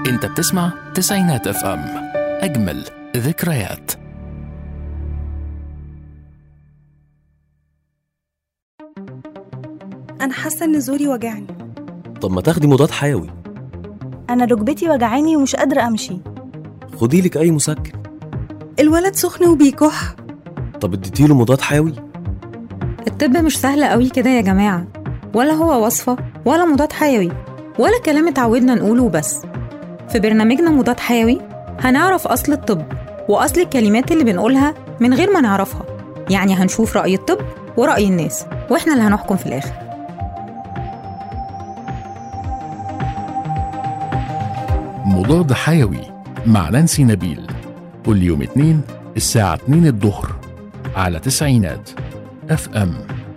انت بتسمع تسعينات اف ام اجمل ذكريات أنا حاسة إن زوري وجعني طب ما تاخدي مضاد حيوي أنا ركبتي وجعاني ومش قادرة أمشي خدي لك اي مسكن الولد سخن وبيكح طب اديتيله مضاد حيوي الطب مش سهل قوي كده يا جماعة ولا هو وصفة ولا مضاد حيوي ولا كلام اتعودنا نقوله بس في برنامجنا مضاد حيوي هنعرف أصل الطب وأصل الكلمات اللي بنقولها من غير ما نعرفها يعني هنشوف رأي الطب ورأي الناس وإحنا اللي هنحكم في الآخر مضاد حيوي مع نانسي نبيل كل يوم اثنين الساعة 2 الظهر على تسعينات اف ام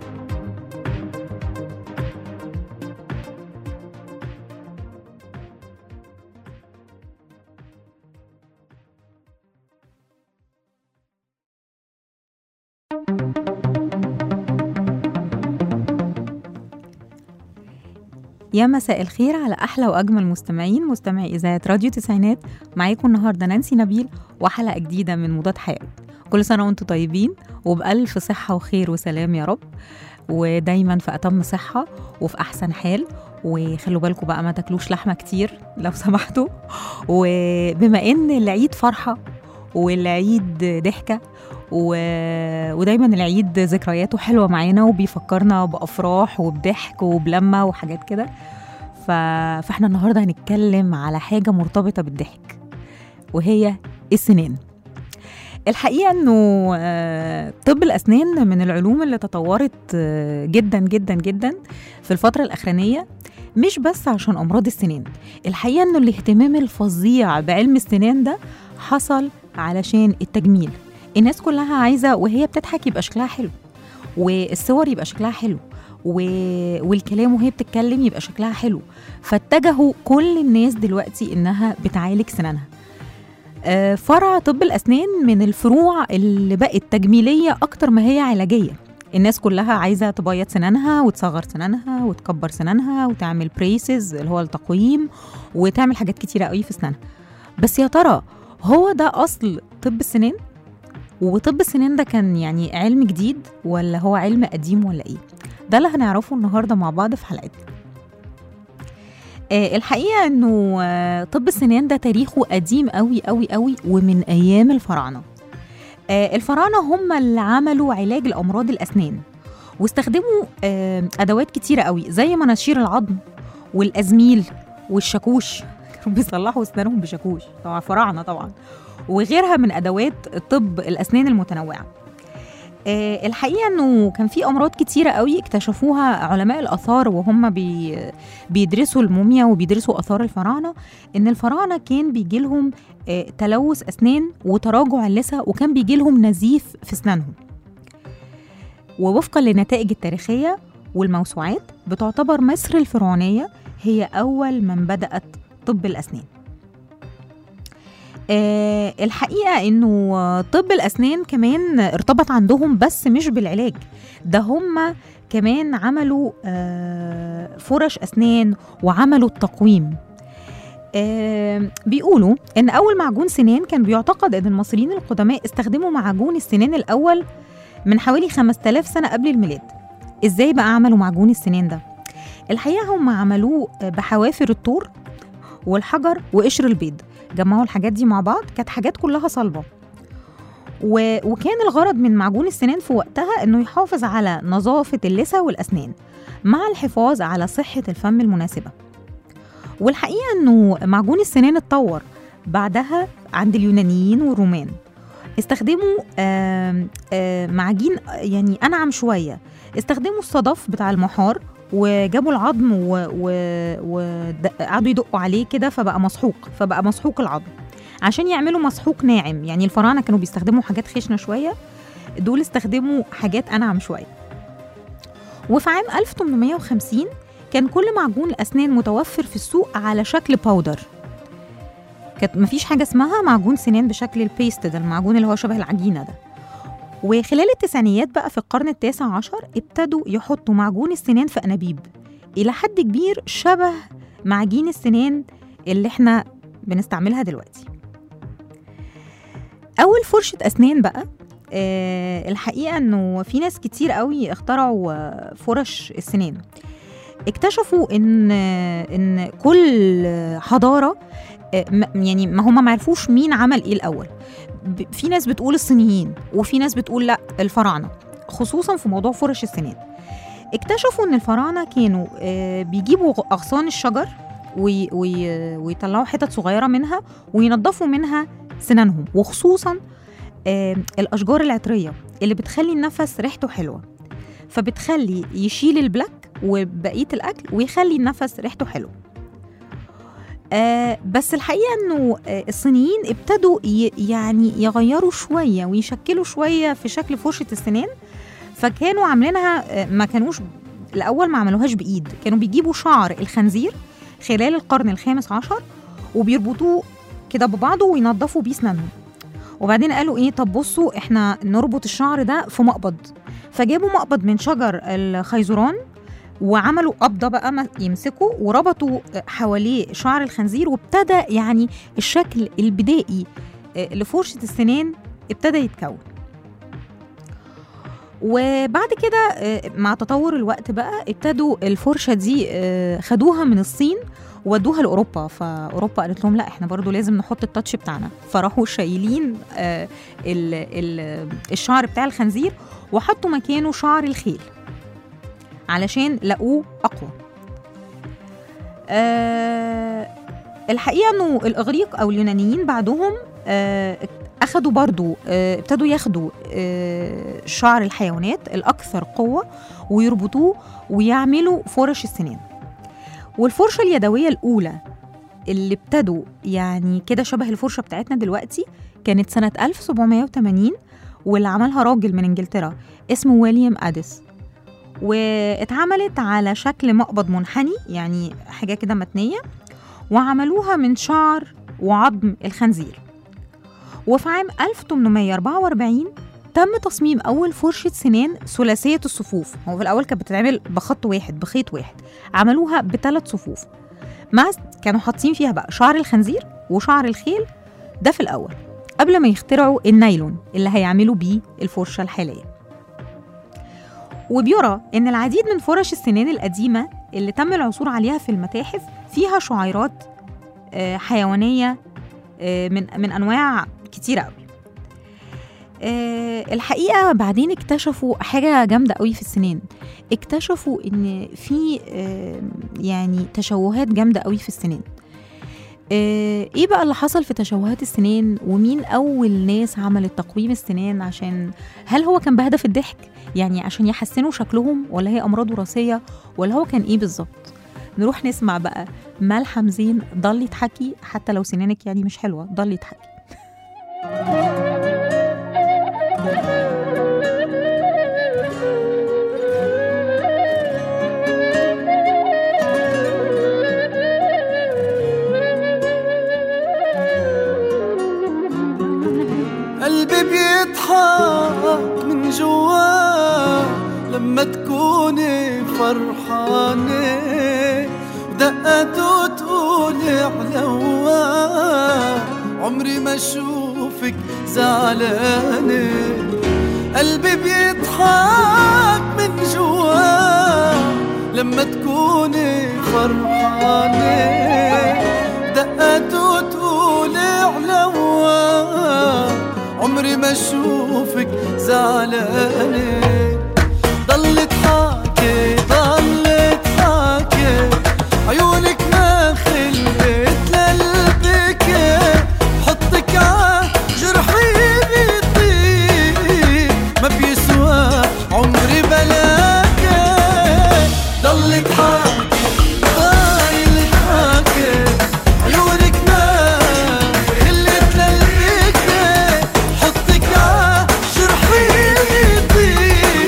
يا مساء الخير على أحلى وأجمل مستمعين مستمعي إذاعة راديو تسعينات معاكم النهاردة نانسي نبيل وحلقة جديدة من مضاد حيوي كل سنة وانتم طيبين وبألف صحة وخير وسلام يا رب ودايما في أتم صحة وفي أحسن حال وخلوا بالكم بقى ما تاكلوش لحمة كتير لو سمحتوا وبما إن العيد فرحة والعيد ضحكة و... ودايما العيد ذكرياته حلوة معانا وبيفكرنا بأفراح وبضحك وبلمة وحاجات كده ف... فاحنا النهاردة هنتكلم على حاجة مرتبطة بالضحك وهي السنان الحقيقة انه آه، طب الأسنان من العلوم اللي تطورت آه، جدا جدا جدا في الفترة الأخرانية مش بس عشان أمراض السنان الحقيقة انه الاهتمام الفظيع بعلم السنان ده حصل علشان التجميل الناس كلها عايزه وهي بتضحك يبقى شكلها حلو والصور يبقى شكلها حلو و... والكلام وهي بتتكلم يبقى شكلها حلو فاتجهوا كل الناس دلوقتي انها بتعالج سنانها آه، فرع طب الاسنان من الفروع اللي بقت تجميليه اكتر ما هي علاجيه الناس كلها عايزه تبيض سنانها وتصغر سنانها وتكبر سنانها وتعمل بريسز اللي هو التقويم وتعمل حاجات كتيره قوي في سنانها بس يا ترى هو ده اصل طب السنان وطب السنان ده كان يعني علم جديد ولا هو علم قديم ولا ايه ده اللي هنعرفه النهارده مع بعض في حلقتنا آه الحقيقه انه آه طب السنان ده تاريخه قديم قوي قوي قوي ومن ايام الفراعنه آه الفراعنه هم اللي عملوا علاج الامراض الاسنان واستخدموا آه ادوات كتيره قوي زي مناشير العظم والازميل والشاكوش كانوا بيصلحوا اسنانهم بشاكوش طبعا فراعنه طبعا وغيرها من ادوات طب الاسنان المتنوعه آه، الحقيقه انه كان في امراض كتيره قوي اكتشفوها علماء الاثار وهم بي بيدرسوا الموميا وبيدرسوا اثار الفراعنه ان الفراعنه كان بيجي لهم آه، تلوث اسنان وتراجع اللثه وكان بيجي لهم نزيف في اسنانهم ووفقا للنتائج التاريخيه والموسوعات بتعتبر مصر الفرعونيه هي اول من بدات طب الاسنان آه الحقيقة إنه آه، طب الأسنان كمان ارتبط عندهم بس مش بالعلاج ده هم كمان عملوا آه فرش أسنان وعملوا التقويم آه بيقولوا إن أول معجون سنان كان بيعتقد إن المصريين القدماء استخدموا معجون السنان الأول من حوالي 5000 سنة قبل الميلاد إزاي بقى عملوا معجون السنان ده؟ الحقيقة هم عملوه بحوافر الطور والحجر وقشر البيض جمعوا الحاجات دي مع بعض كانت حاجات كلها صلبه و... وكان الغرض من معجون السنان في وقتها انه يحافظ على نظافه اللثه والاسنان مع الحفاظ على صحه الفم المناسبه والحقيقه انه معجون السنان اتطور بعدها عند اليونانيين والرومان استخدموا آم آم معجين يعني انعم شويه استخدموا الصدف بتاع المحار وجابوا العظم وقعدوا يدقوا عليه كده فبقى مسحوق فبقى مسحوق العظم عشان يعملوا مسحوق ناعم يعني الفراعنه كانوا بيستخدموا حاجات خشنه شويه دول استخدموا حاجات انعم شويه وفي عام 1850 كان كل معجون الاسنان متوفر في السوق على شكل باودر كانت مفيش حاجه اسمها معجون سنان بشكل البيست ده المعجون اللي هو شبه العجينه ده وخلال التسعينيات بقى في القرن التاسع عشر ابتدوا يحطوا معجون السنان في أنابيب إلى حد كبير شبه معجين السنان اللي احنا بنستعملها دلوقتي اول فرشه اسنان بقى آه الحقيقه انه في ناس كتير قوي اخترعوا آه، فرش السنان اكتشفوا ان آه، ان كل حضاره آه، م- يعني ما هم ما عرفوش مين عمل ايه الاول ب- في ناس بتقول الصينيين وفي ناس بتقول لا الفراعنه خصوصا في موضوع فرش السنان اكتشفوا ان الفراعنه كانوا آه، بيجيبوا غ- اغصان الشجر وي وي ويطلعوا حتت صغيره منها وينضفوا منها سنانهم وخصوصا آه، الاشجار العطريه اللي بتخلي النفس ريحته حلوه فبتخلي يشيل البلاك وبقيه الاكل ويخلي النفس ريحته حلو آه بس الحقيقه انه آه الصينيين ابتدوا ي- يعني يغيروا شويه ويشكلوا شويه في شكل فرشه السنان فكانوا عاملينها آه ما كانوش الاول ما عملوهاش بايد كانوا بيجيبوا شعر الخنزير خلال القرن الخامس عشر وبيربطوه كده ببعضه وينضفوا بيه اسنانهم وبعدين قالوا ايه طب بصوا احنا نربط الشعر ده في مقبض فجابوا مقبض من شجر الخيزران وعملوا قبضه بقى ما- يمسكوا وربطوا حواليه شعر الخنزير وابتدى يعني الشكل البدائي آه، لفرشه السنان ابتدى يتكون وبعد كده آه، مع تطور الوقت بقى ابتدوا الفرشه دي آه، خدوها من الصين ودوها لاوروبا فاوروبا قالت لهم لا احنا برضو لازم نحط التاتش بتاعنا فراحوا شايلين آه، ال- ال- الشعر بتاع الخنزير وحطوا مكانه شعر الخيل علشان لقوه اقوى أه الحقيقه انه الاغريق او اليونانيين بعدهم أه اخدوا برضو أه ابتدوا ياخدوا أه شعر الحيوانات الاكثر قوه ويربطوه ويعملوا فرش السنان والفرشه اليدويه الاولى اللي ابتدوا يعني كده شبه الفرشه بتاعتنا دلوقتي كانت سنه 1780 واللي عملها راجل من انجلترا اسمه ويليام اديس واتعملت على شكل مقبض منحني يعني حاجه كده متنيه وعملوها من شعر وعظم الخنزير وفي عام 1844 تم تصميم أول فرشة سنان ثلاثية الصفوف هو في الأول كانت بتتعمل بخط واحد بخيط واحد عملوها بثلاث صفوف مع كانوا حاطين فيها بقى شعر الخنزير وشعر الخيل ده في الأول قبل ما يخترعوا النايلون اللي هيعملوا بيه الفرشة الحالية وبيرى إن العديد من فرش السنان القديمة اللي تم العثور عليها في المتاحف فيها شعيرات آه، حيوانية آه، من من أنواع كتيرة قوي آه، الحقيقة بعدين اكتشفوا حاجة جامدة قوي في السنان اكتشفوا ان في آه، يعني تشوهات جامدة قوي في السنان آه، ايه بقى اللي حصل في تشوهات السنان ومين اول ناس عملت تقويم السنان عشان هل هو كان بهدف الضحك يعني عشان يحسنوا شكلهم ولا هي امراض وراثيه ولا هو كان ايه بالظبط نروح نسمع بقى مال حمزين ضل تحكي حتى لو سنانك يعني مش حلوه ضل تحكي قلبي بيضحك من جواه لما تكوني فرحانة ودقته تقولي علواه عمري ما اشوفك زعلانة قلبي بيضحك من جواه لما تكوني فرحانة دقته تقولي علواه عمري ما اشوفك زعلانة ضلت حاكي ضلت حاكي عيونك ما خلت للبكي حطك ع جرحي بيطيب ما بيسوى عمري بلاكي ضلت حاكي ضلت حاكي عيونك ما خلت للبكي حطك ع جرحي بيطيب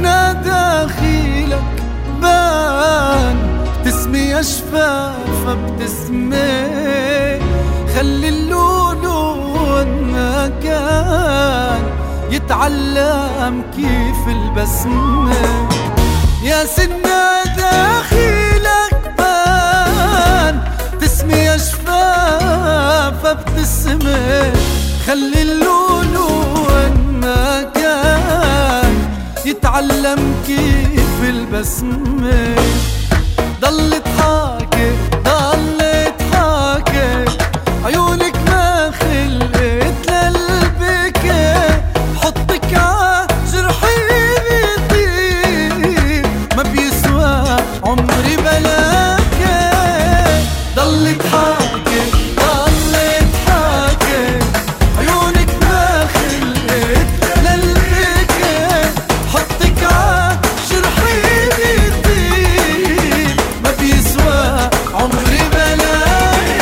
سنة داخلك بان تسمي يا شفافة بتسمي خلي اللون ما كان يتعلم كيف البسمة يا سنة داخلك بان تسمي يا شفافة بتسمي خلي اللون ما كان يتعلم كيف البسمة ضل تحاكي ضل تحاكي عيونك ما خلقت للبكي حطك ع جرحي بيطير ما بيسوى عمري بلاكي ضل تحاكي ضل تحاكي عيونك ما خلقت للبكي حطك ع جرحي بيطير ما بيسوى عمري بلاكي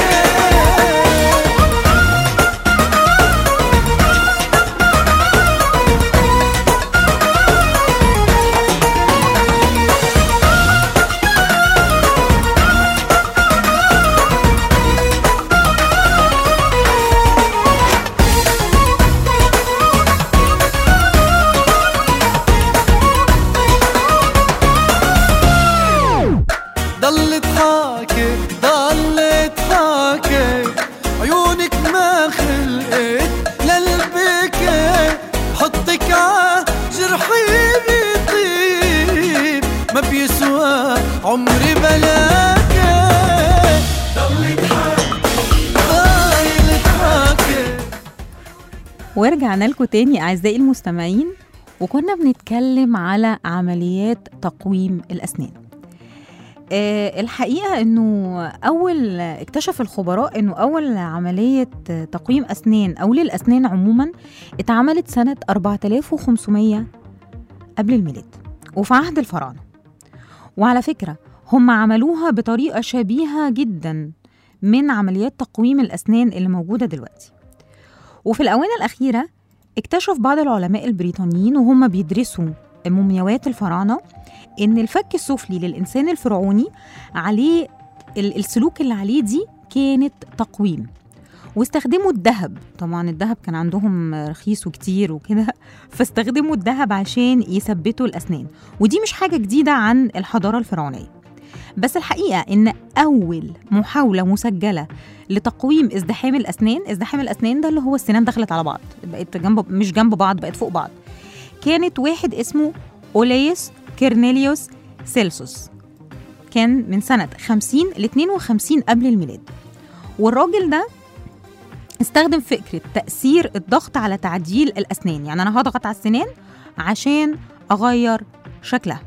ضل تحاكي ضل تحاكي عيونك ما خلقت للبكي حطك ع جرحي بيطيب ما بيسوى عمري بلاكي ضل تحاكي ضل تحاكي ورجعنا لكم تاني أعزائي المستمعين وكنا بنتكلم على عمليات تقويم الأسنان آه، الحقيقة أنه أول اكتشف الخبراء أنه أول عملية تقويم أسنان أو للأسنان عموما اتعملت سنة 4500 قبل الميلاد وفي عهد الفراعنة وعلى فكرة هم عملوها بطريقة شبيهة جدا من عمليات تقويم الأسنان اللي موجودة دلوقتي وفي الآونة الأخيرة اكتشف بعض العلماء البريطانيين وهم بيدرسوا مومياوات الفراعنة إن الفك السفلي للإنسان الفرعوني عليه ال- السلوك اللي عليه دي كانت تقويم واستخدموا الذهب طبعا الذهب كان عندهم رخيص وكتير وكده فاستخدموا الذهب عشان يثبتوا الأسنان ودي مش حاجة جديدة عن الحضارة الفرعونية بس الحقيقة إن أول محاولة مسجلة لتقويم ازدحام الأسنان ازدحام الأسنان ده اللي هو السنان دخلت على بعض بقت جنب مش جنب بعض بقت فوق بعض كانت واحد اسمه أوليس كيرنيليوس سيلسوس كان من سنة 50 ل 52 قبل الميلاد والراجل ده استخدم فكرة تأثير الضغط على تعديل الأسنان يعني أنا هضغط على السنان عشان أغير شكلها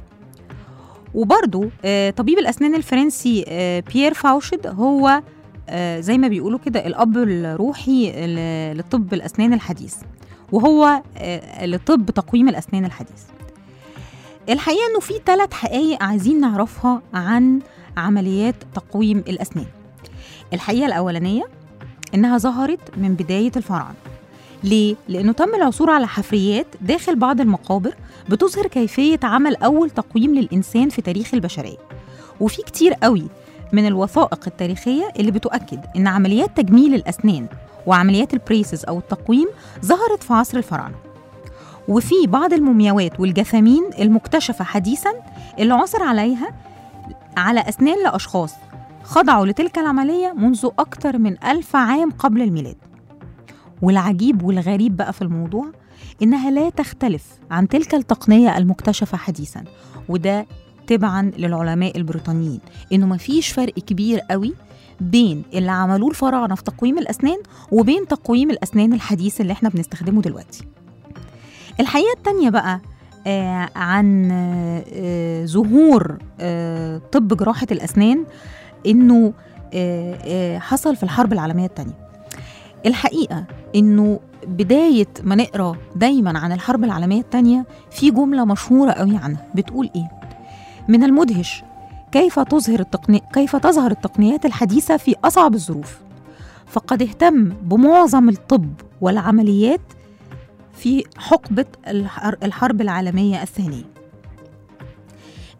وبرضو آه، طبيب الأسنان الفرنسي آه، بيير فاوشد هو آه، زي ما بيقولوا كده الأب الروحي ل- لطب الأسنان الحديث وهو آه، لطب تقويم الأسنان الحديث الحقيقة إنه في ثلاث حقائق عايزين نعرفها عن عمليات تقويم الأسنان الحقيقة الأولانية إنها ظهرت من بداية الفراعنة ليه؟ لأنه تم العثور على حفريات داخل بعض المقابر بتظهر كيفية عمل أول تقويم للإنسان في تاريخ البشرية وفي كتير قوي من الوثائق التاريخية اللي بتؤكد إن عمليات تجميل الأسنان وعمليات البريسز أو التقويم ظهرت في عصر الفراعنة وفي بعض المومياوات والجثامين المكتشفة حديثا اللي عثر عليها على أسنان لأشخاص خضعوا لتلك العملية منذ أكثر من ألف عام قبل الميلاد والعجيب والغريب بقى في الموضوع إنها لا تختلف عن تلك التقنية المكتشفة حديثا وده تبعا للعلماء البريطانيين إنه مفيش فرق كبير قوي بين اللي عملوه الفراعنة في تقويم الأسنان وبين تقويم الأسنان الحديث اللي احنا بنستخدمه دلوقتي الحقيقة التانية بقى آه عن آه آه ظهور آه طب جراحة الأسنان إنه آه آه حصل في الحرب العالمية التانية الحقيقة إنه بداية ما نقرأ دايما عن الحرب العالمية التانية في جملة مشهورة قوي عنها بتقول إيه؟ من المدهش كيف تظهر التقني... كيف تظهر التقنيات الحديثة في أصعب الظروف فقد اهتم بمعظم الطب والعمليات في حقبة الحر- الحرب العالمية الثانية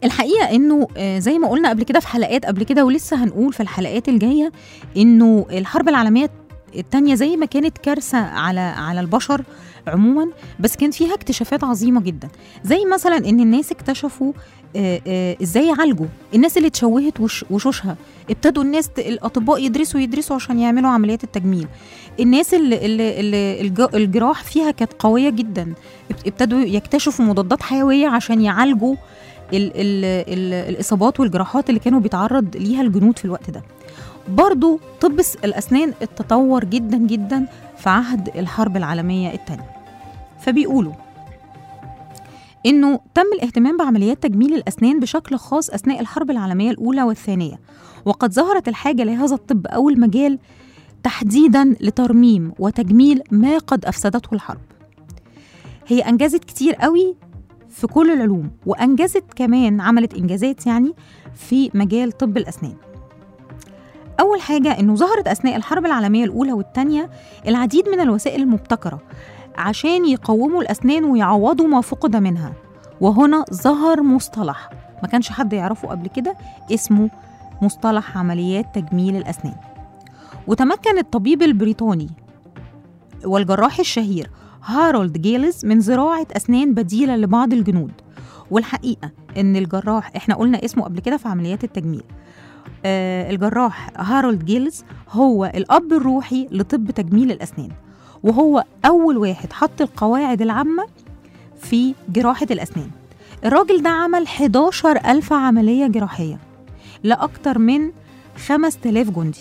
الحقيقه انه آه، زي ما قلنا قبل كده في حلقات قبل كده ولسه هنقول في الحلقات الجايه انه الحرب العالميه التانية زي ما كانت كارثه على على البشر عموما بس كان فيها اكتشافات عظيمه جدا زي مثلا ان الناس اكتشفوا آه، آه، ازاي يعالجوا الناس اللي اتشوهت وش وشوشها ابتدوا الناس ت- الاطباء يدرسوا يدرسوا عشان يعملوا عمليات التجميل الناس اللي, اللي, اللي الج- الجراح فيها كانت قويه جدا اب- ابتدوا يكتشفوا مضادات حيويه عشان يعالجوا ال ال ال الاصابات والجراحات اللي كانوا بيتعرض ليها الجنود في الوقت ده برضو طب الس- الاسنان اتطور جدا جدا في عهد الحرب العالميه الثانيه فبيقولوا انه تم الاهتمام بعمليات تجميل الاسنان بشكل خاص اثناء الحرب العالميه الاولى والثانيه وقد ظهرت الحاجه لهذا الطب او المجال تحديدا لترميم وتجميل ما قد افسدته الحرب هي انجزت كتير قوي في كل العلوم وانجزت كمان عملت انجازات يعني في مجال طب الاسنان اول حاجه انه ظهرت اثناء الحرب العالميه الاولى والثانيه العديد من الوسائل المبتكره عشان يقوموا الاسنان ويعوضوا ما فقد منها وهنا ظهر مصطلح ما كانش حد يعرفه قبل كده اسمه مصطلح عمليات تجميل الاسنان وتمكن الطبيب البريطاني والجراح الشهير هارولد جيلز من زراعة أسنان بديلة لبعض الجنود والحقيقة إن الجراح إحنا قلنا اسمه قبل كده في عمليات التجميل آه الجراح هارولد جيلز هو الأب الروحي لطب تجميل الأسنان وهو أول واحد حط القواعد العامة في جراحة الأسنان الراجل ده عمل 11 ألف عملية جراحية لأكتر من 5000 جندي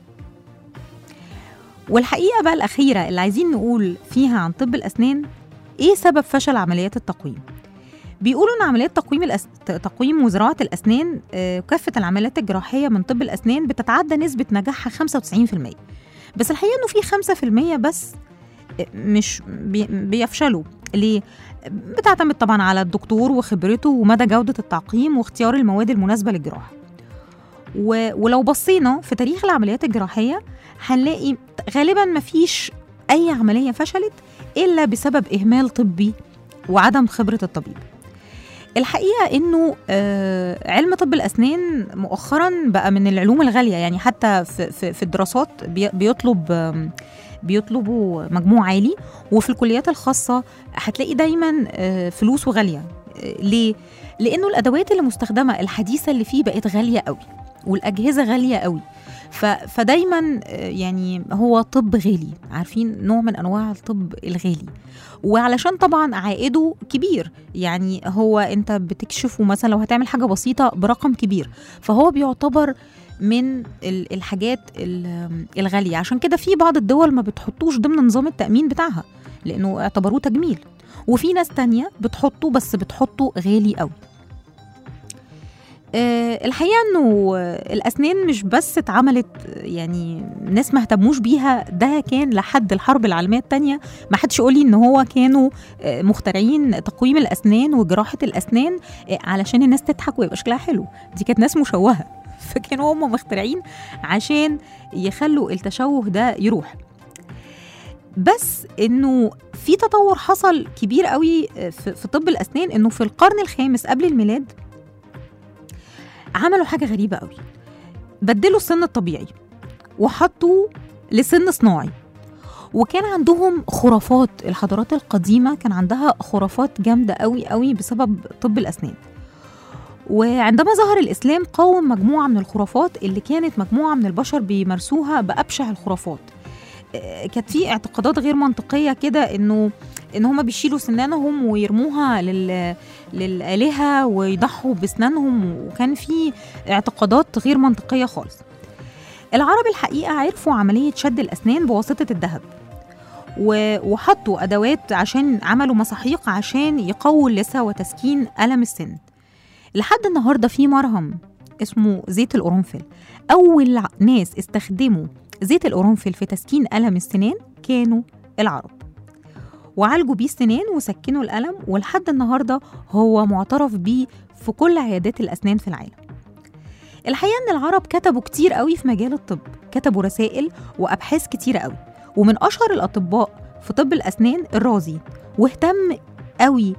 والحقيقة بقى الأخيرة اللي عايزين نقول فيها عن طب الأسنان إيه سبب فشل عمليات التقويم؟ بيقولوا إن عمليات تقويم الأس... تقويم وزراعة الأسنان آه، وكافة العمليات الجراحية من طب الأسنان بتتعدى نسبة نجاحها 95% بس الحقيقة إنه في 5% بس آه، مش بي... بيفشلوا ليه؟ بتعتمد طبعا على الدكتور وخبرته ومدى جودة التعقيم واختيار المواد المناسبة للجراحة و... ولو بصينا في تاريخ العمليات الجراحية هنلاقي غالبا مفيش أي عملية فشلت إلا بسبب إهمال طبي وعدم خبرة الطبيب الحقيقة إنه آه، علم طب الأسنان مؤخرا بقى من العلوم الغالية يعني حتى في, في, في الدراسات بي- بيطلب آم، بيطلبوا مجموع عالي وفي الكليات الخاصة هتلاقي دايما آه، فلوسه غالية آه، ليه؟ لأنه الأدوات اللي مستخدمة الحديثة اللي فيه بقت غالية قوي والأجهزة غالية قوي ف... فدايما آه، يعني هو طب غالي عارفين نوع من انواع الطب الغالي وعلشان طبعا عائده كبير يعني هو انت بتكشفه مثلا لو هتعمل حاجه بسيطه برقم كبير فهو بيعتبر من ال- الحاجات ال- الغاليه عشان كده في بعض الدول ما بتحطوش ضمن نظام التامين بتاعها لانه اعتبروه تجميل وفي ناس تانية بتحطه بس بتحطه غالي قوي آه، الحقيقه انه آه، الاسنان مش بس اتعملت آه، يعني ناس ما اهتموش بيها ده كان لحد الحرب العالميه الثانيه ما حدش يقول لي ان هو كانوا آه، مخترعين تقويم الاسنان وجراحه الاسنان آه، علشان الناس تضحك ويبقى شكلها حلو دي كانت ناس مشوهه فكانوا هم مخترعين عشان يخلوا التشوه ده يروح بس انه في تطور حصل كبير قوي آه، في في طب الاسنان انه في القرن الخامس قبل الميلاد عملوا حاجه غريبه قوي بدلوا السن الطبيعي وحطوا لسن صناعي وكان عندهم خرافات الحضارات القديمه كان عندها خرافات جامده قوي قوي بسبب طب الاسنان وعندما ظهر الاسلام قاوم مجموعه من الخرافات اللي كانت مجموعه من البشر بيمارسوها بابشع الخرافات آه، كانت في اعتقادات غير منطقيه كده انه ان هما بيشيلوا سنانهم ويرموها لل... للآلهة ويضحوا بسنانهم وكان في اعتقادات غير منطقية خالص العرب الحقيقة عرفوا عملية شد الأسنان بواسطة الذهب و- وحطوا أدوات عشان عملوا مساحيق عشان يقووا اللثة وتسكين ألم السن لحد النهاردة في مرهم اسمه زيت القرنفل أول ع- ناس استخدموا زيت القرنفل في تسكين ألم السنان كانوا العرب وعالجوا بيه السنان وسكنوا الألم ولحد النهاردة هو معترف بيه في كل عيادات الأسنان في العالم الحقيقة إن العرب كتبوا كتير قوي في مجال الطب كتبوا رسائل وأبحاث كتيرة قوي ومن أشهر الأطباء في طب الأسنان الرازي واهتم قوي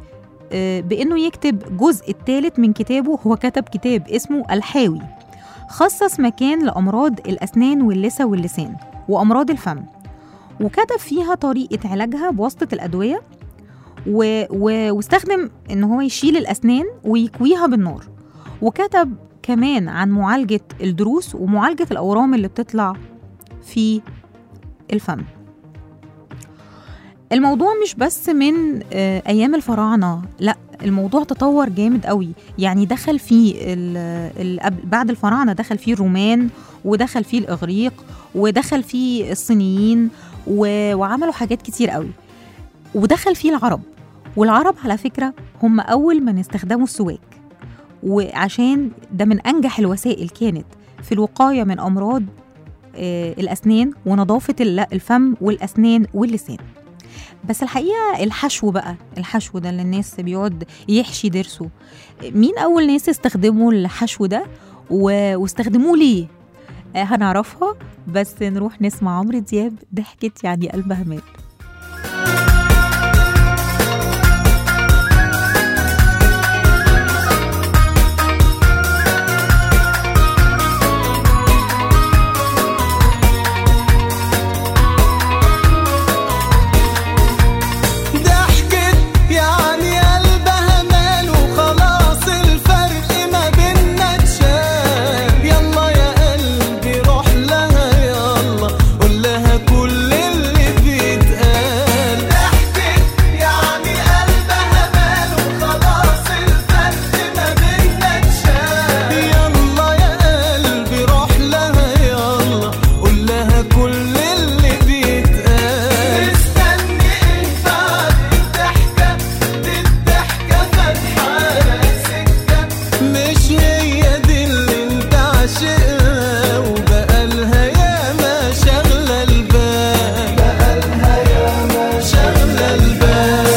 آه، بانه يكتب الجزء الثالث من كتابه هو كتب كتاب اسمه الحاوي خصص مكان لامراض الاسنان واللثه واللسان وامراض الفم وكتب فيها طريقه علاجها بواسطه الادويه و... و... واستخدم ان هو يشيل الاسنان ويكويها بالنار وكتب كمان عن معالجه الضروس ومعالجه الاورام اللي بتطلع في الفم الموضوع مش بس من آه، ايام الفراعنه لا الموضوع تطور جامد قوي يعني دخل فيه ال ال قبل- بعد الفراعنه دخل فيه الرومان ودخل فيه الاغريق ودخل فيه الصينيين و- وعملوا حاجات كتير قوي ودخل فيه العرب والعرب على فكره هم اول من استخدموا السواك وعشان ده من انجح الوسائل كانت في الوقايه من امراض آه، الاسنان ونظافه الل- الفم والاسنان واللسان بس الحقيقه الحشو بقى الحشو ده اللي الناس بيقعد يحشي ضرسه مين اول ناس استخدموا الحشو ده و... واستخدموه ليه آه، هنعرفها بس نروح نسمع عمرو دياب ضحكت يعني قلبها مات ضحكت يعني قلبها مال وخلاص الفرق ما بينا اتشال يلا يا قلبي روح لها يلا قول لها كل اللي بيتقال ضحكت يعني قلبها مال وخلاص الفرق ما بينا اتشال يلا يا قلبي روح لها يلا قول لها كل اللي بيتقال استني ايه بعد الضحكة دي الضحكة فاتحة سكة مش هي دي اللي انت عاشقها وبقالها ياما شغلة البال بقالها ياما شغلة البال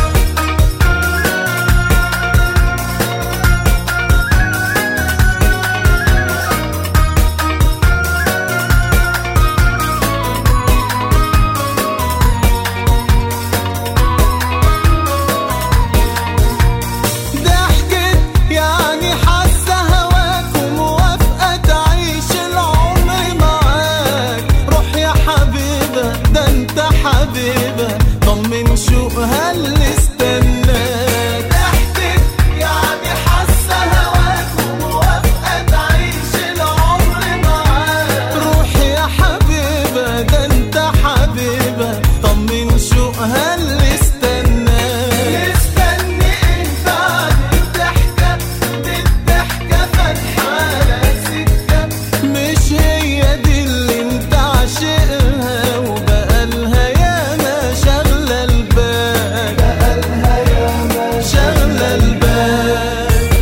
ضحكت يعني حاسة هواك وموافقة تعيش العمر معاك روح يا حبيبة ده انت حبيبة طمن شوقها اللي استناك ضحكت يعني حاسة هواك وموافقة تعيش العمر معاك روح يا حبيبة ده انت حبيبة طمن شوقها اللي استناك استني ايه بعد الضحكة دي الضحكة فاتحة سكة مش هي دي اللي انت عاشقها وبقالها ياما شغلة البال بقالها ياما شغلة البال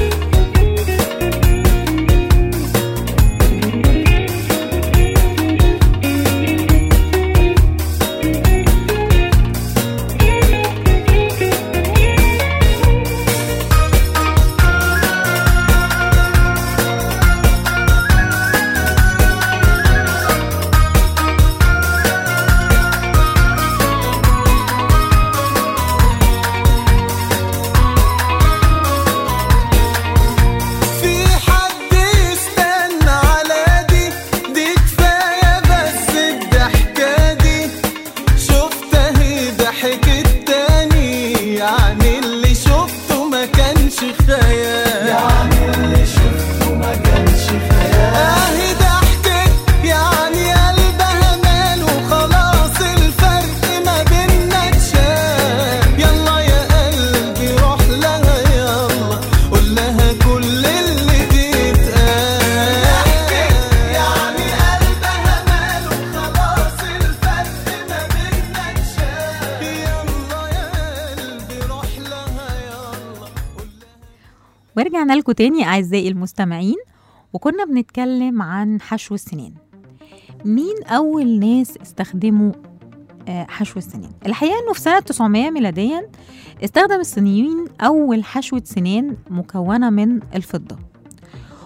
في حد يستنى على دي دي كفاية بس الضحكة دي شفت اهي ضحكت تاني يعني اللي شفته ما كانش خيال يعني اللي شفته ما كانش خيال اهي ضحكت يعني قلبها مال وخلاص الفرق ما بينا اتشال يلا يا قلبي روح لها يلا قول لها كل اللي بيتقال يعني قلبها مال وخلاص الفرق ما بينا اتشال يلا يا قلبي روح لها يلا قول لها ورجعنا لكم تاني أعزائي المستمعين وكنا بنتكلم عن حشو السنان مين أول ناس استخدموا آه، حشو السنان الحقيقة أنه في سنة 900 ميلاديا استخدم الصينيين أول حشوة سنان مكونة من الفضة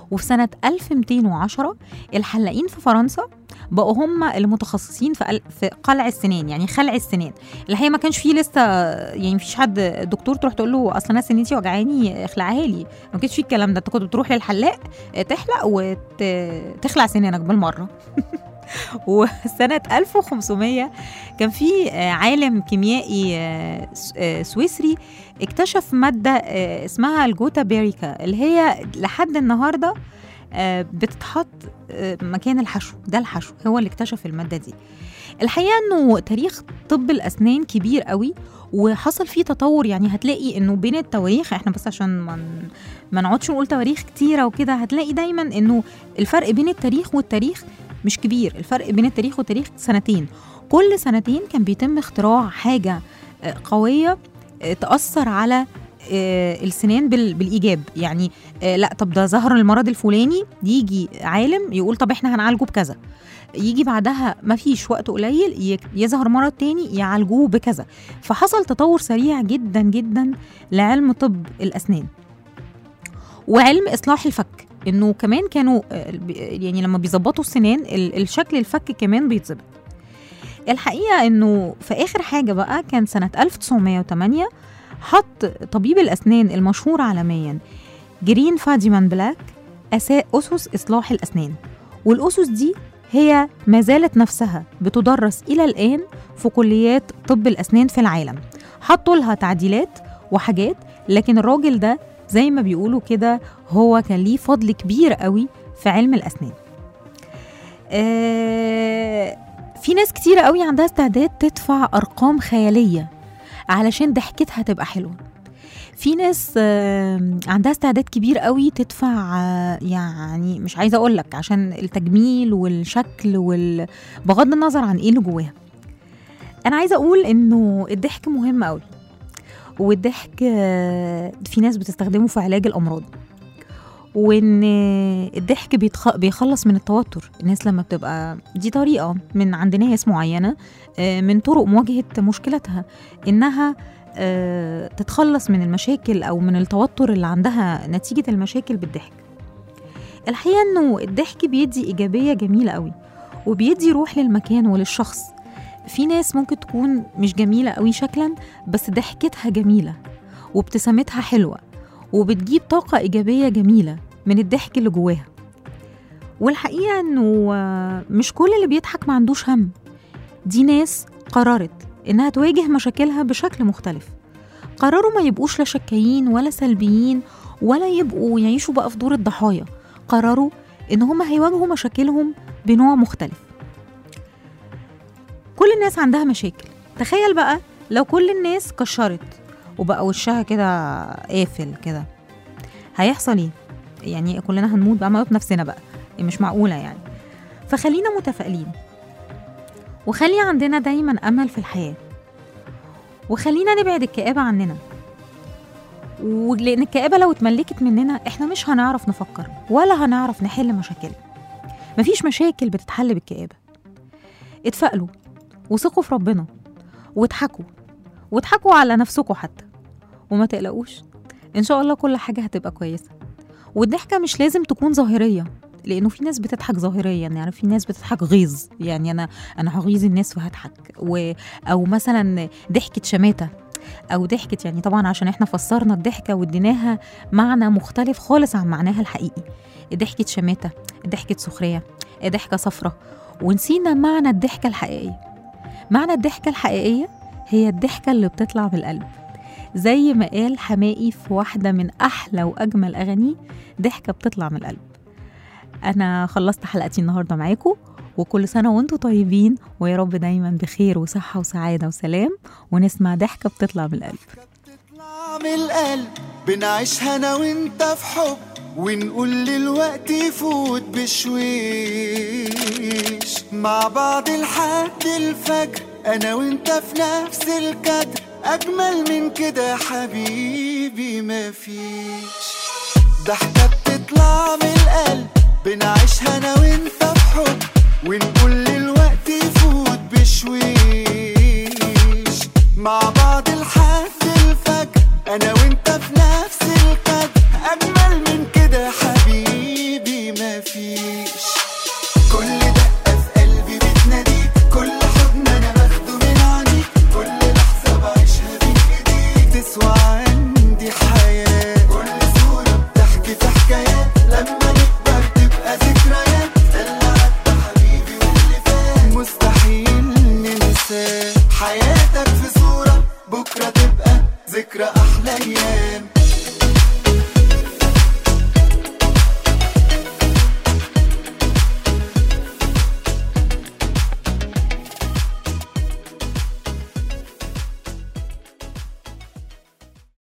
وفي سنة 1210 الحلاقين في فرنسا بقوا هم المتخصصين في قل- في قلع السنان يعني خلع السنان الحقيقه ما كانش فيه لسه يعني مفيش حد دكتور تروح تقول له اصل انا سنتي وجعاني اخلعها لي ما كانش فيه الكلام ده انت كنت بتروح للحلاق تحلق وتخلع سنانك بالمره وسنة 1500 كان في آه، عالم كيميائي آه، س- آه، سويسري اكتشف مادة آه، اسمها الجوتا بيريكا اللي هي لحد النهاردة آه، بتتحط آه، مكان الحشو ده الحشو هو اللي اكتشف المادة دي الحقيقة انه تاريخ طب الأسنان كبير قوي وحصل فيه تطور يعني هتلاقي انه بين التواريخ احنا بس عشان ما ن- ما نقعدش نقول تواريخ كتيرة وكده هتلاقي دايما انه الفرق بين التاريخ والتاريخ مش كبير الفرق بين التاريخ والتاريخ سنتين كل سنتين كان بيتم اختراع حاجة آه، قوية آه، تأثر على آه، السنان بال- بالإيجاب يعني آه، لا طب ده ظهر المرض الفلاني يجي عالم يقول طب احنا هنعالجه بكذا يجي بعدها ما فيش وقت قليل ي- يظهر مرض تاني يعالجوه بكذا فحصل تطور سريع جدا جدا لعلم طب الأسنان وعلم إصلاح الفك انه كمان كانوا آه، بي- يعني لما بيظبطوا السنان ال- الشكل الفك كمان بيتظبط الحقيقه انه في اخر حاجه بقى كان سنه 1908 حط طبيب الاسنان المشهور عالميا جرين فاديمان بلاك أسا- اسس اصلاح الاسنان والاسس دي هي ما زالت نفسها بتدرس الى الان في كليات طب الاسنان في العالم حطوا لها تعديلات وحاجات لكن الراجل ده زي ما بيقولوا كده هو كان ليه فضل كبير قوي في علم الأسنان آه في ناس كتير قوي عندها استعداد تدفع أرقام خيالية علشان ضحكتها تبقى حلوة في ناس آه عندها استعداد كبير قوي تدفع آه يعني مش عايزة أقول لك عشان التجميل والشكل وال... بغض النظر عن إيه اللي جواها أنا عايزة أقول إنه الضحك مهم قوي والضحك آه، في ناس بتستخدمه في علاج الامراض وان الضحك بيتخ... بيخلص من التوتر الناس لما بتبقى دي طريقه من عند ناس معينه آه، من طرق مواجهه مشكلتها انها آه، تتخلص من المشاكل او من التوتر اللي عندها نتيجه المشاكل بالضحك الحقيقه انه الضحك بيدي ايجابيه جميله قوي وبيدي روح للمكان وللشخص في ناس ممكن تكون مش جميله قوي شكلا بس ضحكتها جميله وابتسامتها حلوه وبتجيب طاقه ايجابيه جميله من الضحك اللي جواها والحقيقه انه آه، مش كل اللي بيضحك ما عندوش هم دي ناس قررت انها تواجه مشاكلها بشكل مختلف قرروا ما يبقوش لا شكايين ولا سلبيين ولا يبقوا يعيشوا بقى في دور الضحايا قرروا ان هم هيواجهوا مشاكلهم بنوع مختلف كل الناس عندها مشاكل تخيل بقى لو كل الناس كشرت وبقى وشها كده قافل كده هيحصل ايه يعني كلنا هنموت بقى موت نفسنا بقى مش معقولة يعني فخلينا متفائلين وخلي عندنا دايما أمل في الحياة وخلينا نبعد الكآبة عننا ولأن الكآبة لو اتملكت مننا احنا مش هنعرف نفكر ولا هنعرف نحل مشاكلنا مفيش مشاكل بتتحل بالكآبة اتفائلوا وثقوا في ربنا واضحكوا واضحكوا على نفسكم حتى وما تقلقوش ان شاء الله كل حاجه هتبقى كويسه والضحكه مش لازم تكون ظاهريه لانه في ناس بتضحك ظاهريا يعني في ناس بتضحك غيظ يعني انا انا هغيظ الناس وهضحك و... او مثلا ضحكه شماته او ضحكه يعني طبعا عشان احنا فسرنا الضحكه واديناها معنى مختلف خالص عن معناها الحقيقي ضحكه شماته ضحكه سخريه ضحكه صفرة ونسينا معنى الضحكه الحقيقيه معنى الضحكه الحقيقيه هي الضحكه اللي بتطلع من القلب زي ما قال حمائي في واحدة من أحلى وأجمل أغانيه ضحكة بتطلع من القلب أنا خلصت حلقتي النهاردة معاكم وكل سنة وانتم طيبين ويا رب دايما بخير وصحة وسعادة وسلام ونسمع ضحكة بتطلع من القلب تطلع من القلب بنعيشها انا وانت في حب ونقول للوقت يفوت بشويش مع بعض لحد الفجر انا وانت في نفس الكدر اجمل من كده يا حبيبي مفيش ضحكة بتطلع من القلب بنعيشها انا وانت في حب ونقول للوقت يفوت بشويش مع بعض لحد الفجر انا وانت في نفس القدر اجمل من كده يا حبيبي فاكرة أحلى أيام